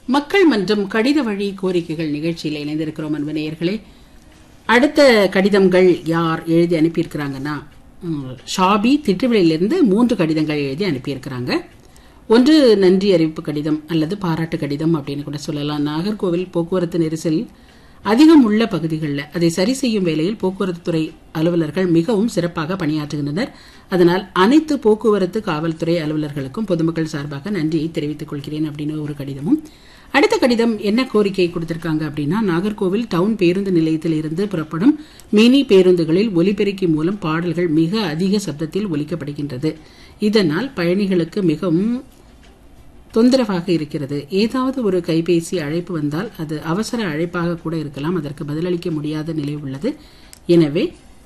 மக்கள் மன்றம் கடித வழி கோரிக்கைகள் நிகழ்ச்சியில் இணைந்திருக்கிறோம் அன்பு நேயர்களே அடுத்த கடிதங்கள் யார் எழுதி அனுப்பியிருக்கிறாங்கன்னா ம், ஷாபி திட்டுவிலிருந்து மூன்று கடிதங்கள் எழுதி அனுப்பியிருக்கிறாங்க ஒன்று நன்றி அறிவிப்பு கடிதம் அல்லது பாராட்டு கடிதம் அப்படின்னு கூட சொல்லலாம் நாகர்கோவில் போக்குவரத்து நெரிசல் அதிகம் உள்ள பகுதிகளில் அதை சரி செய்யும் வேளையில் போக்குவரத்து துறை அலுவலர்கள் மிகவும் சிறப்பாக பணியாற்றுகின்றனர் அதனால் அனைத்து போக்குவரத்து காவல்துறை அலுவலர்களுக்கும் பொதுமக்கள் சார்பாக நன்றியை தெரிவித்துக் கொள்கிறேன் அப்படின்னு ஒரு கடிதமும் அடுத்த கடிதம் என்ன கோரிக்கை கொடுத்திருக்காங்க அப்படின்னா நாகர்கோவில் டவுன் பேருந்து நிலையத்தில் இருந்து புறப்படும் மினி பேருந்துகளில் ஒலிபெருக்கி மூலம் பாடல்கள் மிக அதிக சப்தத்தில் ஒலிக்கப்படுகின்றது இதனால் பயணிகளுக்கு மிகவும் தொந்தரவாக இருக்கிறது ஏதாவது ஒரு கைபேசி அழைப்பு வந்தால் அது அவசர அழைப்பாக கூட இருக்கலாம் அதற்கு பதிலளிக்க முடியாத நிலை உள்ளது எனவே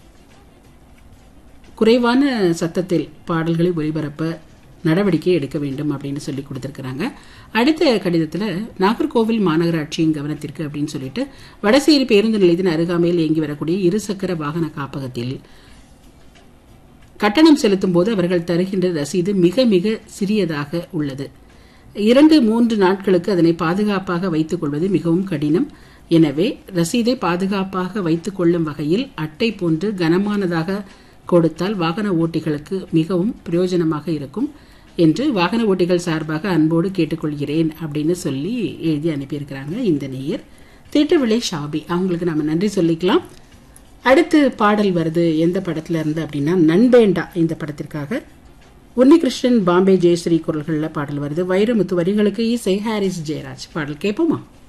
குறைவான சத்தத்தில் பாடல்களை ஒலிபரப்ப நடவடிக்கை எடுக்க வேண்டும் அப்படின்னு சொல்லி கொடுத்திருக்கிறாங்க அடுத்த கடிதத்தில் நாகர்கோவில் மாநகராட்சியின் கவனத்திற்கு அப்படின்னு சொல்லிட்டு வடசேரி பேருந்து நிலையத்தின் அருகாமையில் இயங்கி வரக்கூடிய இருசக்கர வாகன காப்பகத்தில் கட்டணம் செலுத்தும் போது அவர்கள் தருகின்ற ரசீது மிக மிக சிறியதாக உள்ளது இரண்டு மூன்று நாட்களுக்கு அதனை பாதுகாப்பாக வைத்துக் கொள்வது மிகவும் கடினம் எனவே ரசீதை பாதுகாப்பாக வைத்துக் கொள்ளும் வகையில் அட்டை போன்று கனமானதாக கொடுத்தால் வாகன ஓட்டிகளுக்கு மிகவும் பிரயோஜனமாக இருக்கும் என்று வாகன ஓட்டிகள் சார்பாக அன்போடு கேட்டுக்கொள்கிறேன் அப்படின்னு சொல்லி எழுதி அனுப்பியிருக்கிறாங்க இந்த நேயர் திட்டவிளை ஷாபி அவங்களுக்கு நம்ம நன்றி சொல்லிக்கலாம் அடுத்து பாடல் வருது எந்த படத்துல இருந்து அப்படின்னா நண்பேண்டா இந்த படத்திற்காக உன்னிகிருஷ்ணன் பாம்பே ஜெயஸ்ரீ குரல்களில் பாடல் வருது வைரமுத்து வரிகளுக்கு இசை ஹாரிஸ் ஜெயராஜ் பாடல் கேட்போமா